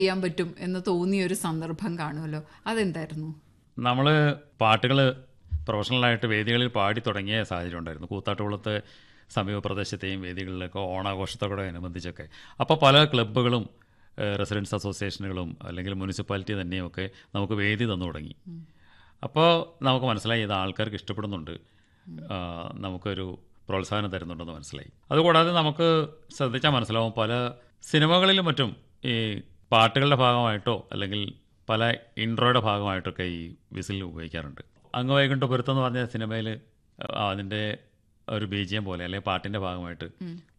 ചെയ്യാൻ പറ്റും എന്ന് തോന്നിയ ഒരു സന്ദർഭം കാണുമല്ലോ അതെന്തായിരുന്നു നമ്മൾ പാട്ടുകൾ പ്രൊഫഷണലായിട്ട് വേദികളിൽ പാടി തുടങ്ങിയ സാഹചര്യം ഉണ്ടായിരുന്നു കൂത്താട്ടുകുളത്ത് സമീപ പ്രദേശത്തെയും വേദികളിലൊക്കെ ഓണാഘോഷത്തോടെ അനുബന്ധിച്ചൊക്കെ അപ്പോൾ പല ക്ലബ്ബുകളും റെസിഡൻസ് അസോസിയേഷനുകളും അല്ലെങ്കിൽ മുനിസിപ്പാലിറ്റി തന്നെയൊക്കെ നമുക്ക് വേദി തന്നു തുടങ്ങി അപ്പോൾ നമുക്ക് മനസ്സിലായി ഇത് ആൾക്കാർക്ക് ഇഷ്ടപ്പെടുന്നുണ്ട് ആ, നമുക്കൊരു പ്രോത്സാഹനം തരുന്നുണ്ടെന്ന് മനസ്സിലായി അതുകൂടാതെ നമുക്ക് ശ്രദ്ധിച്ചാൽ മനസ്സിലാവും പല സിനിമകളിലും മറ്റും ഈ പാട്ടുകളുടെ ഭാഗമായിട്ടോ അല്ലെങ്കിൽ പല ഇൻട്രോയുടെ ഭാഗമായിട്ടൊക്കെ ഈ വിസിൽ ഉപയോഗിക്കാറുണ്ട് അങ്ങ് വൈകുണ്ഠപുരത്ത് എന്ന് പറഞ്ഞ സിനിമയിൽ അതിൻ്റെ ഒരു ബീജിയം പോലെ അല്ലെങ്കിൽ പാട്ടിൻ്റെ ഭാഗമായിട്ട്